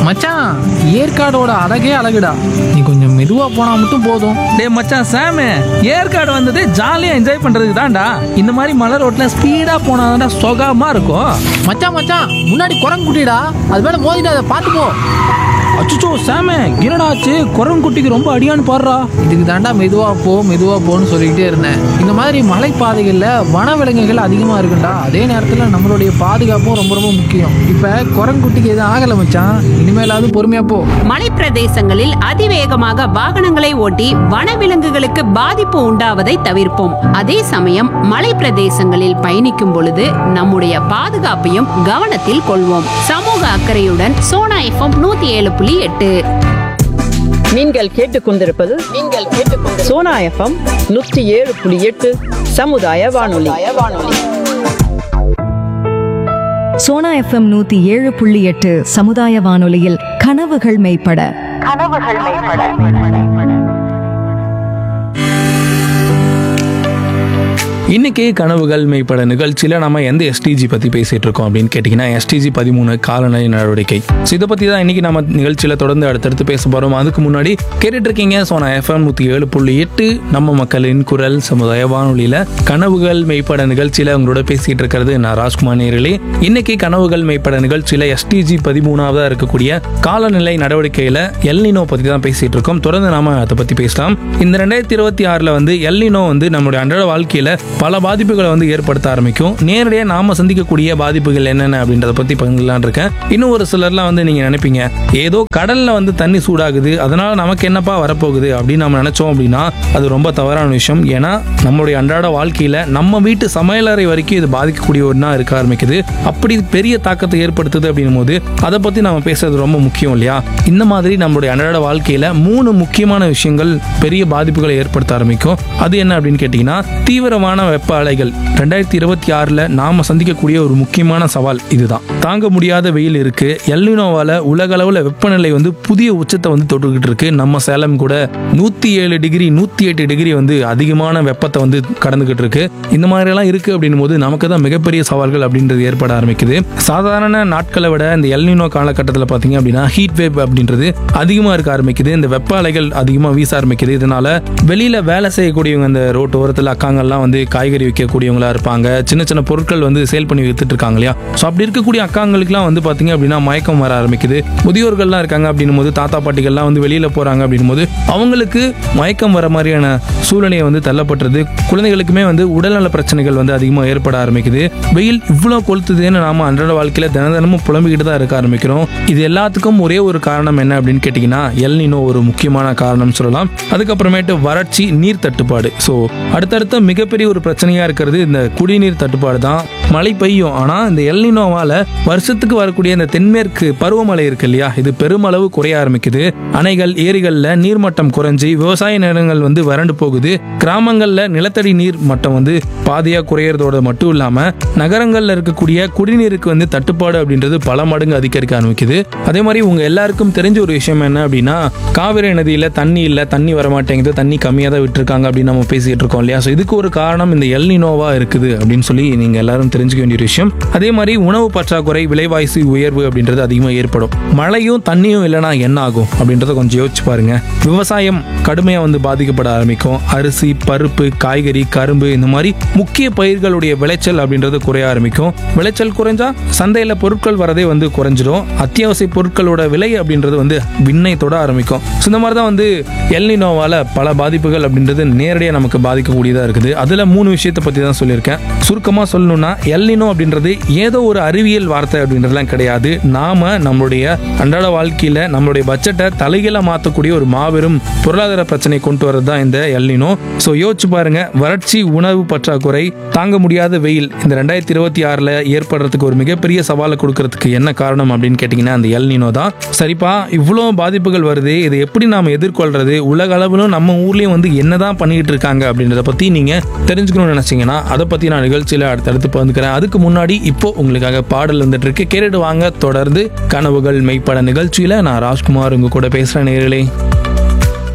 மச்சான் ஏற்காடோட அழகே அழகுடா நீ கொஞ்சம் மெதுவா போனா மட்டும் போதும் டேய் மச்சான் சாமு ஏற்காடு வந்தது ஜாலியா என்ஜாய் பண்றதுக்கு தான்டா இந்த மாதிரி மலை ரோட்ல ஸ்பீடா போனாதான்டா சுகமா இருக்கும் மச்சான் மச்சான் முன்னாடி குரங்கு குட்டிடா அது மேல மோதிட்டு அதை பார்த்து போ அச்சுச்சோ சாமு என்னடாச்சு குரங்குட்டிக்கு ரொம்ப அடியான்னு பாடுறா இதுக்கு தாண்டா மெதுவா போ மெதுவா போன்னு சொல்லிக்கிட்டே இருந்தேன் இந்த மாதிரி மலைப்பாதைகள்ல வனவிலங்குகள் அதிகமா இருக்குண்டா அதே நேரத்துல நம்மளுடைய பாதுகாப்பும் ரொம்ப ரொம்ப முக்கியம் இப்ப குரங்குட்டிக்கு எதுவும் ஆகல மச்சான் இனிமேலாவது பொறுமையா போ மலைப்பிரதேசங்களில் அதிவேகமாக வாகனங்களை ஓட்டி வனவிலங்குகளுக்கு பாதிப்பு உண்டாவதை தவிர்ப்போம் அதே சமயம் மலைப்பிரதேசங்களில் பயணிக்கும் பொழுது நம்முடைய பாதுகாப்பையும் கவனத்தில் கொள்வோம் சமூக அக்கறையுடன் சோனா எஃப்எம் நூத்தி ஏழு புள்ளி எட்டு நீங்கள் கேட்டுக்கொண்டிருப்பது நீங்கள் கேட்டுக்கொண்டு சோனா எஃப்எம் நூற்றி ஏழு புள்ளி எட்டு சமுதாய வானொலி வானொலி சோனா எஃப்எம் நூத்தி ஏழு புள்ளி எட்டு சமுதாய வானொலியில் கனவுகள் மெய்ப்பட இன்னைக்கு கனவுகள் மெய்ப்பட நிகழ்ச்சியில் நம்ம எந்த எஸ்டிஜி பற்றி பேசிட்டு இருக்கோம் அப்படின்னு கேட்டிங்கன்னா எஸ்டிஜி பதிமூணு காலநிலை நடவடிக்கை ஸோ இதை பற்றி தான் இன்னைக்கு நம்ம நிகழ்ச்சியில் தொடர்ந்து அடுத்தடுத்து பேச போகிறோம் அதுக்கு முன்னாடி கேட்டுட்டு இருக்கீங்க ஸோ நான் எஃப்எம் நூற்றி ஏழு புள்ளி எட்டு நம்ம மக்களின் குரல் சமுதாய வானொலியில் கனவுகள் மெய்ப்பட நிகழ்ச்சியில் உங்களோட பேசிகிட்டு இருக்கிறது நான் ராஜ்குமார் நேரிலே இன்னைக்கு கனவுகள் மெய்ப்பட நிகழ்ச்சியில் எஸ்டிஜி பதிமூணாவதாக இருக்கக்கூடிய காலநிலை நடவடிக்கையில் எல்னினோ பற்றி தான் பேசிகிட்டு இருக்கோம் தொடர்ந்து நாம அதை பற்றி பேசலாம் இந்த ரெண்டாயிரத்தி இருபத்தி ஆறில் வந்து எல்னினோ வந்து நம்மளுடைய அன்றாட வாழ்க்கையில் பல பாதிப்புகளை வந்து ஏற்படுத்த ஆரம்பிக்கும் நேரடியாக நாம சந்திக்கக்கூடிய பாதிப்புகள் என்னென்ன அப்படின்றத பற்றி பகிரலான் இருக்கேன் இன்னும் ஒரு சிலர்லாம் வந்து நீங்கள் நினைப்பீங்க ஏதோ கடலில் வந்து தண்ணி சூடாகுது அதனால நமக்கு என்னப்பா வரப்போகுது அப்படின்னு நம்ம நினைச்சோம் அப்படின்னா அது ரொம்ப தவறான விஷயம் ஏன்னா நம்மளுடைய அன்றாட வாழ்க்கையில் நம்ம வீட்டு சமையலறை வரைக்கும் இது பாதிக்கக்கூடிய ஒன்றா இருக்க ஆரம்பிக்குது அப்படி பெரிய தாக்கத்தை ஏற்படுத்துது அப்படின்னும் போது அதை பற்றி நம்ம பேசுறது ரொம்ப முக்கியம் இல்லையா இந்த மாதிரி நம்மளுடைய அன்றாட வாழ்க்கையில் மூணு முக்கியமான விஷயங்கள் பெரிய பாதிப்புகளை ஏற்படுத்த ஆரம்பிக்கும் அது என்ன அப்படின்னு கேட்டிங்கன்னா தீவிரமான வெப்ப அலைகள் ரெண்டாயிரத்தி இருபத்தி ஆறில் நாம் சந்திக்கக்கூடிய ஒரு முக்கியமான சவால் இதுதான் தாங்க முடியாத வெயில் இருக்கு எல்லினோவால உலக அளவில் வெப்பநிலை வந்து புதிய உச்சத்தை வந்து தொட்டுக்கிட்டு இருக்கு நம்ம சேலம் கூட நூற்றி ஏழு டிகிரி நூற்றி எட்டு டிகிரி வந்து அதிகமான வெப்பத்தை வந்து கடந்துகிட்டு இருக்கு இந்த மாதிரியெல்லாம் இருக்கு அப்படின்னும் போது நமக்கு தான் மிகப்பெரிய சவால்கள் அப்படின்றது ஏற்பட ஆரம்பிக்குது சாதாரண நாட்களை விட இந்த எல்னினோ காலகட்டத்தில் பார்த்தீங்க அப்படின்னா ஹீட் வேவ் அப்படின்றது அதிகமாக இருக்க ஆரம்பிக்குது இந்த வெப்ப அலைகள் அதிகமாக வீச ஆரம்பிக்குது இதனால வெளியில வேலை செய்யக்கூடியவங்க அந்த ரோட்டு ஓரத்தில் அக்காங்கள்லாம் வந்து காய்கறி விற்கக்கூடியவங்களா இருப்பாங்க சின்ன சின்ன பொருட்கள் வந்து சேல் பண்ணி வித்துட்டு இருக்காங்க இல்லையா ஸோ அப்படி இருக்கக்கூடிய அக்காங்களுக்குலாம் வந்து பார்த்தீங்க அப்படின்னா மயக்கம் வர ஆரம்பிக்குது முதியோர்கள்லாம் இருக்காங்க அப்படின்னும் போது தாத்தா பாட்டிகள்லாம் வந்து வெளியில போறாங்க அப்படின்னும் போது அவங்களுக்கு மயக்கம் வர மாதிரியான சூழ்நிலையை வந்து தள்ளப்பட்டுறது குழந்தைகளுக்குமே வந்து உடல்நல பிரச்சனைகள் வந்து அதிகமாக ஏற்பட ஆரம்பிக்குது வெயில் இவ்வளோ கொளுத்துதுன்னு நாம அன்றாட வாழ்க்கையில தின தினமும் புலம்பிக்கிட்டு தான் இருக்க ஆரம்பிக்கிறோம் இது எல்லாத்துக்கும் ஒரே ஒரு காரணம் என்ன அப்படின்னு கேட்டிங்கன்னா எல்னினோ ஒரு முக்கியமான காரணம் சொல்லலாம் அதுக்கப்புறமேட்டு வறட்சி நீர் தட்டுப்பாடு ஸோ அடுத்தடுத்த மிகப்பெரிய ஒரு பிரச்சனையா இருக்கிறது இந்த குடிநீர் தட்டுப்பாடு தான் மழை பெய்யும் ஆனா இந்த எல்னினோவால வருஷத்துக்கு வரக்கூடிய இந்த தென்மேற்கு பருவமழை இருக்கு இல்லையா இது பெருமளவு குறைய ஆரம்பிக்குது அணைகள் ஏரிகள்ல நீர்மட்டம் குறைஞ்சி விவசாய நிலங்கள் வந்து வறண்டு போகுது கிராமங்கள்ல நிலத்தடி நீர் மட்டம் வந்து பாதியா குறையறதோட மட்டும் இல்லாம நகரங்கள்ல இருக்கக்கூடிய குடிநீருக்கு வந்து தட்டுப்பாடு அப்படின்றது பல மடங்கு அதிகரிக்க ஆரம்பிக்குது அதே மாதிரி உங்க எல்லாருக்கும் தெரிஞ்ச ஒரு விஷயம் என்ன அப்படின்னா காவிரி நதியில தண்ணி இல்ல தண்ணி வர மாட்டேங்குது தண்ணி கம்மியா தான் விட்டுருக்காங்க அப்படின்னு நம்ம பேசிட்டு இருக்கோம் இல்லையா ஸோ இதுக்கு ஒரு காரணம் இந்த எல்னினோவா இருக்குது அப்படின்னு சொல்லி நீங்க எல்லாரும் தெரிஞ்சுக்க வேண்டிய ஒரு விஷயம் அதே மாதிரி உணவு பற்றாக்குறை விலைவாசி உயர்வு அப்படின்றது அதிகமாக ஏற்படும் மழையும் தண்ணியும் இல்லைன்னா என்ன ஆகும் அப்படின்றத கொஞ்சம் யோசிச்சு பாருங்க விவசாயம் கடுமையாக வந்து பாதிக்கப்பட ஆரம்பிக்கும் அரிசி பருப்பு காய்கறி கரும்பு இந்த மாதிரி முக்கிய பயிர்களுடைய விளைச்சல் அப்படின்றது குறைய ஆரம்பிக்கும் விளைச்சல் குறைஞ்சா சந்தையில் பொருட்கள் வரதே வந்து குறைஞ்சிடும் அத்தியாவசிய பொருட்களோட விலை அப்படின்றது வந்து விண்ணை தொட ஆரம்பிக்கும் ஸோ இந்த மாதிரி தான் வந்து எல்னினோவால பல பாதிப்புகள் அப்படின்றது நேரடியாக நமக்கு பாதிக்கக்கூடியதாக இருக்குது அதில் மூணு விஷயத்தை பற்றி தான் சொல்லியிருக்கேன் சுருக்கமாக சொல்லணும்னா எல்னினோ அப்படின்றது ஏதோ ஒரு அறிவியல் வார்த்தை அப்படின்றதுலாம் கிடையாது நாம நம்மளுடைய அன்றாட வாழ்க்கையில் நம்மளுடைய பட்ஜெட்டை தலைகீழ மாற்றக்கூடிய ஒரு மாபெரும் பொருளாதார பிரச்சனை கொண்டு வரது தான் இந்த எல்னினோ ஸோ யோசிச்சு பாருங்க வறட்சி உணவு பற்றாக்குறை தாங்க முடியாத வெயில் இந்த ரெண்டாயிரத்தி இருபத்தி ஆறில் ஏற்படுறதுக்கு ஒரு மிகப்பெரிய சவாலை கொடுக்கறதுக்கு என்ன காரணம் அப்படின்னு கேட்டிங்கன்னா அந்த எல்னினோ தான் சரிப்பா இவ்வளோ பாதிப்புகள் வருது இதை எப்படி நாம் எதிர்கொள்றது உலக அளவிலும் நம்ம ஊர்லேயும் வந்து என்னதான் பண்ணிட்டு இருக்காங்க அப்படின்றத பற்றி நீங்கள் தெரிஞ்சுக்கணும்னு நினச்சிங்கன்னா அதை பற்றி நான் நிகழ்ச்சியில் அடுத்தடுத்து பகிர்ந்துக்கிறேன் அதுக்கு முன்னாடி இப்போ உங்களுக்காக பாடல் வந்துட்டு இருக்கு கேட்டுட்டு வாங்க தொடர்ந்து கனவுகள் மெய்ப்பட நிகழ்ச்சியில் நான் ராஜ்குமார் உங்க கூட பேசுகிறேன் நேர்களே